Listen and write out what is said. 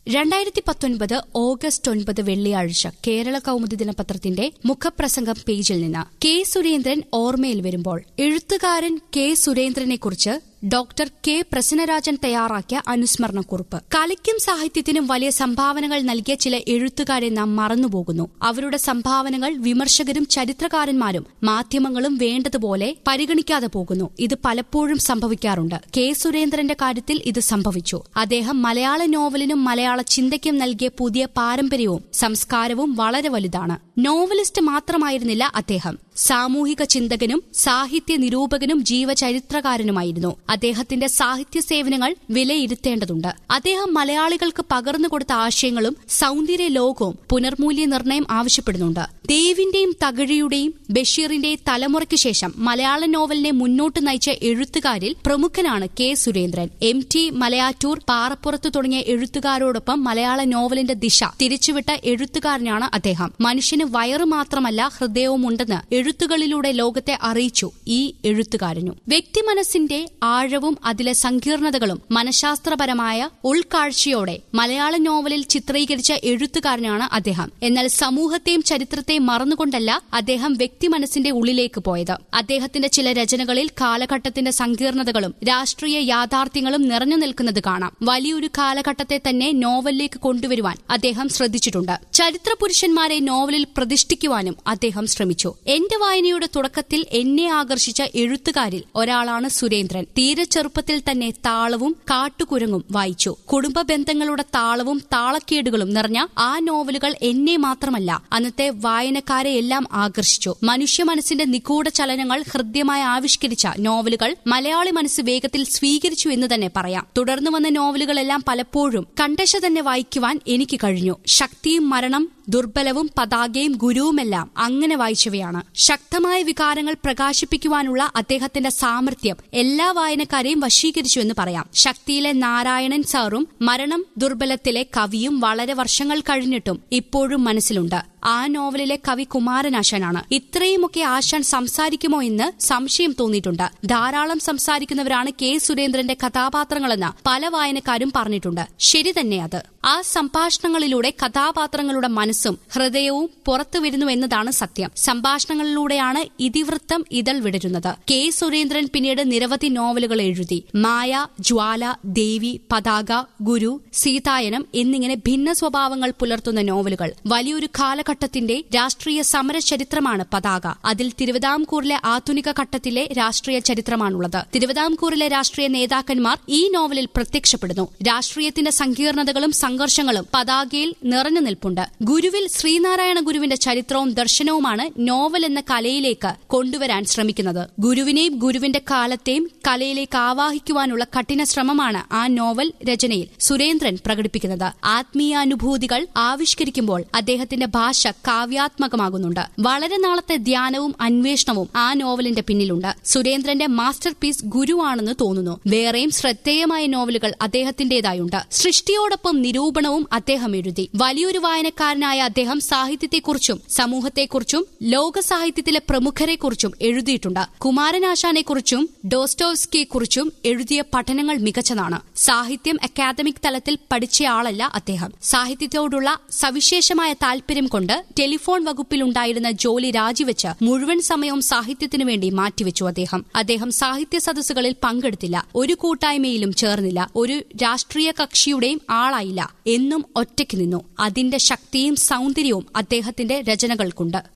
രണ്ടായിരത്തി പത്തൊൻപത് ഓഗസ്റ്റ് ഒൻപത് വെള്ളിയാഴ്ച കേരള കൌമുദി ദിനപത്രത്തിന്റെ മുഖപ്രസംഗം പേജിൽ നിന്ന് കെ സുരേന്ദ്രൻ ഓർമ്മയിൽ വരുമ്പോൾ എഴുത്തുകാരൻ കെ സുരേന്ദ്രനെക്കുറിച്ച് ഡോക്ടർ കെ പ്രസന്നരാജൻ തയ്യാറാക്കിയ അനുസ്മരണക്കുറിപ്പ് കലയ്ക്കും സാഹിത്യത്തിനും വലിയ സംഭാവനകൾ നൽകിയ ചില എഴുത്തുകാരെ നാം മറന്നുപോകുന്നു അവരുടെ സംഭാവനകൾ വിമർശകരും ചരിത്രകാരന്മാരും മാധ്യമങ്ങളും വേണ്ടതുപോലെ പരിഗണിക്കാതെ പോകുന്നു ഇത് പലപ്പോഴും സംഭവിക്കാറുണ്ട് കെ സുരേന്ദ്രന്റെ കാര്യത്തിൽ ഇത് സംഭവിച്ചു അദ്ദേഹം മലയാള നോവലിനും മലയാള ചിന്തയ്ക്കും നൽകിയ പുതിയ പാരമ്പര്യവും സംസ്കാരവും വളരെ വലുതാണ് നോവലിസ്റ്റ് മാത്രമായിരുന്നില്ല അദ്ദേഹം സാമൂഹിക ചിന്തകനും സാഹിത്യ നിരൂപകനും ജീവചരിത്രകാരനുമായിരുന്നു അദ്ദേഹത്തിന്റെ സാഹിത്യ സേവനങ്ങൾ വിലയിരുത്തേണ്ടതുണ്ട് അദ്ദേഹം മലയാളികൾക്ക് പകർന്നുകൊടുത്ത ആശയങ്ങളും സൗന്ദര്യ ലോകവും പുനർമൂല്യനിർണയം ആവശ്യപ്പെടുന്നുണ്ട് ദേവിന്റെയും തകഴിയുടെയും ബഷീറിന്റെയും തലമുറയ്ക്ക് ശേഷം മലയാള നോവലിനെ മുന്നോട്ട് നയിച്ച എഴുത്തുകാരിൽ പ്രമുഖനാണ് K Surendran M T Malayattoor Parappurath തുടങ്ങിയ എഴുത്തുകാരോടൊപ്പം മലയാള നോവലിന്റെ ദിശ തിരിച്ചുവിട്ട എഴുത്തുകാരനാണ് അദ്ദേഹം മനുഷ്യന് വയറു മാത്രമല്ല ഹൃദയവുമുണ്ടെന്ന് എഴുത്തുകളിലൂടെ ലോകത്തെ അറിയിച്ചു ഈ എഴുത്തുകാരനു വ്യക്തിമനസ്സിന്റെ ആഴവും അതിലെ സങ്കീർണതകളും മനഃശാസ്ത്രപരമായ ഉൾക്കാഴ്ചയോടെ മലയാള നോവലിൽ ചിത്രീകരിച്ച എഴുത്തുകാരനാണ് അദ്ദേഹം എന്നാൽ സമൂഹത്തെയും ചരിത്രത്തെയും മറന്നുകൊണ്ടല്ല അദ്ദേഹം വ്യക്തിമനസ്സിന്റെ ഉള്ളിലേക്ക് പോയത് അദ്ദേഹത്തിന്റെ ചില രചനകളിൽ കാലഘട്ടത്തിന്റെ സങ്കീർണതകളും രാഷ്ട്രീയ യാഥാർത്ഥ്യങ്ങളും നിറഞ്ഞു നിൽക്കുന്നത് കാണാം വലിയൊരു കാലഘട്ടത്തെ തന്നെ നോവലിലേക്ക് കൊണ്ടുവരുവാൻ അദ്ദേഹം ശ്രദ്ധിച്ചിട്ടുണ്ട് ചരിത്ര പുരുഷന്മാരെ നോവലിൽ പ്രതിഷ്ഠിക്കുവാനും അദ്ദേഹം ശ്രമിച്ചു എന്റെ വായനയുടെ തുടക്കത്തിൽ എന്നെ ആകർഷിച്ച എഴുത്തുകാരിൽ ഒരാളാണ് സുരേന്ദ്രൻ തീരെ ചെറുപ്പത്തിൽ തന്നെ താളവും കാട്ടുകുരങ്ങും വായിച്ചു കുടുംബ ബന്ധങ്ങളുടെ താളവും താളക്കേടുകളും നിറഞ്ഞ ആ നോവലുകൾ എന്നെ മാത്രമല്ല അന്നത്തെ വായനക്കാരെ എല്ലാം ആകർഷിച്ചു മനുഷ്യ മനസ്സിന്റെ നിഗൂഢ ചലനങ്ങൾ ഹൃദ്യമായി ആവിഷ്കരിച്ച നോവലുകൾ മലയാളി മനസ്സ് വേഗത്തിൽ സ്വീകരിച്ചു എന്ന് തന്നെ പറയാം തുടർന്നു വന്ന നോവലുകളെല്ലാം പലപ്പോഴും കണ്ടശ തന്നെ വായിക്കുവാൻ എനിക്ക് കഴിഞ്ഞു ശക്തിയും മരണം ദുർബലവും പതാകയും ഗുരുവുമെല്ലാം അങ്ങനെ വായിച്ചവയാണ് ശക്തമായ വികാരങ്ങൾ പ്രകാശിപ്പിക്കുവാനുള്ള അദ്ദേഹത്തിന്റെ സാമർഥ്യം എല്ലാ വായനക്കാരെയും വശീകരിച്ചു എന്ന് പറയാം ശക്തിയിലെ നാരായണൻ സാറും മരണം ദുർബലത്തിലെ കവിയും വളരെ വർഷങ്ങൾ കഴിഞ്ഞിട്ടും ഇപ്പോഴും മനസ്സിലുണ്ട് ആ നോവലിലെ കവി കുമാരനാശാനാണ് ഇത്രയുമൊക്കെ ആശാൻ സംസാരിക്കുമോ എന്ന് സംശയം തോന്നിയിട്ടുണ്ട് ധാരാളം സംസാരിക്കുന്നവരാണ് കെ സുരേന്ദ്രന്റെ കഥാപാത്രങ്ങളെന്ന് പല വായനക്കാരും പറഞ്ഞിട്ടുണ്ട് ശരി തന്നെ അത് ആ സംഭാഷണങ്ങളിലൂടെ കഥാപാത്രങ്ങളുടെ മനസ്സും ഹൃദയവും പുറത്തു വരുന്നു എന്നതാണ് സത്യം സംഭാഷണങ്ങളിലൂടെയാണ് ഇതിവൃത്തം ഇതൾ വിടരുന്നത് കെ സുരേന്ദ്രൻ പിന്നീട് നിരവധി നോവലുകൾ എഴുതി മായ ജ്വാല ദേവി പതാക ഗുരു സീതായനം എന്നിങ്ങനെ ഭിന്ന സ്വഭാവങ്ങൾ പുലർത്തുന്ന നോവലുകൾ വലിയൊരു കാലഘട്ടത്തിന്റെ രാഷ്ട്രീയ സമര ചരിത്രമാണ് പതാക അതിൽ തിരുവിതാംകൂറിലെ ആധുനിക ഘട്ടത്തിലെ രാഷ്ട്രീയ ചരിത്രമാണുള്ളത് തിരുവിതാംകൂറിലെ രാഷ്ട്രീയ നേതാക്കന്മാർ ഈ നോവലിൽ പ്രത്യക്ഷപ്പെടുന്നു രാഷ്ട്രീയത്തിന്റെ സങ്കീർണതകളും സംഘർഷങ്ങളും പതാകയിൽ നിറഞ്ഞു നിൽപ്പുണ്ട് ഗുരുവിൽ ശ്രീനാരായണ ഗുരുവിന്റെ ചരിത്രവും ദർശനവുമാണ് നോവൽ എന്ന കലയിലേക്ക് കൊണ്ടുവരാൻ ശ്രമിക്കുന്നത് ഗുരുവിനെയും ഗുരുവിന്റെ കാലത്തെയും കലയിലേക്ക് ആവാഹിക്കുവാനുള്ള കഠിന ശ്രമമാണ് ആ നോവൽ രചനയിൽ സുരേന്ദ്രൻ പ്രകടിപ്പിക്കുന്നത് ആത്മീയാനുഭൂതികൾ ആവിഷ്കരിക്കുമ്പോൾ അദ്ദേഹത്തിന്റെ ഭാഷ കാവ്യാത്മകമാകുന്നുണ്ട് വളരെ നാളത്തെ ധ്യാനവും അന്വേഷണവും ആ നോവലിന്റെ പിന്നിലുണ്ട് സുരേന്ദ്രന്റെ മാസ്റ്റർ പീസ് ഗുരുവാണെന്ന് തോന്നുന്നു വേറെയും ശ്രദ്ധേയമായ നോവലുകൾ അദ്ദേഹത്തിന്റേതായുണ്ട് സൃഷ്ടിയോടൊപ്പം നിരൂപണവും അദ്ദേഹം എഴുതി വലിയൊരു വായനക്കാരനായ അദ്ദേഹം സാഹിത്യത്തെക്കുറിച്ചും സമൂഹത്തെക്കുറിച്ചും ലോക സാഹിത്യത്തിലെ പ്രമുഖരെക്കുറിച്ചും എഴുതിയിട്ടുണ്ട് കുമാരനാശാനെക്കുറിച്ചും ഡോസ്റ്റോവ്സ്കിയെക്കുറിച്ചും എഴുതിയ പഠനങ്ങൾ മികച്ചതാണ് സാഹിത്യം അക്കാദമിക് തലത്തിൽ പഠിച്ചയാളല്ല അദ്ദേഹം സാഹിത്യത്തോടുള്ള സവിശേഷമായ താൽപര്യം കൊണ്ട് ടെലിഫോൺ വകുപ്പിലുണ്ടായിരുന്ന ജോലി രാജിവെച്ച് മുഴുവൻ സമയവും സാഹിത്യത്തിനു വേണ്ടി മാറ്റിവെച്ചു അദ്ദേഹം അദ്ദേഹം സാഹിത്യ സദസ്സുകളിൽ പങ്കെടുത്തില്ല ഒരു കൂട്ടായ്മയിലും ചേർന്നില്ല ഒരു രാഷ്ട്രീയ കക്ഷിയുടെയും ആളായില്ല എന്നും ഒറ്റയ്ക്ക് നിന്നു അതിന്റെ ശക്തിയും സൗന്ദര്യവും അദ്ദേഹത്തിന്റെ രചനകൾക്കുണ്ട്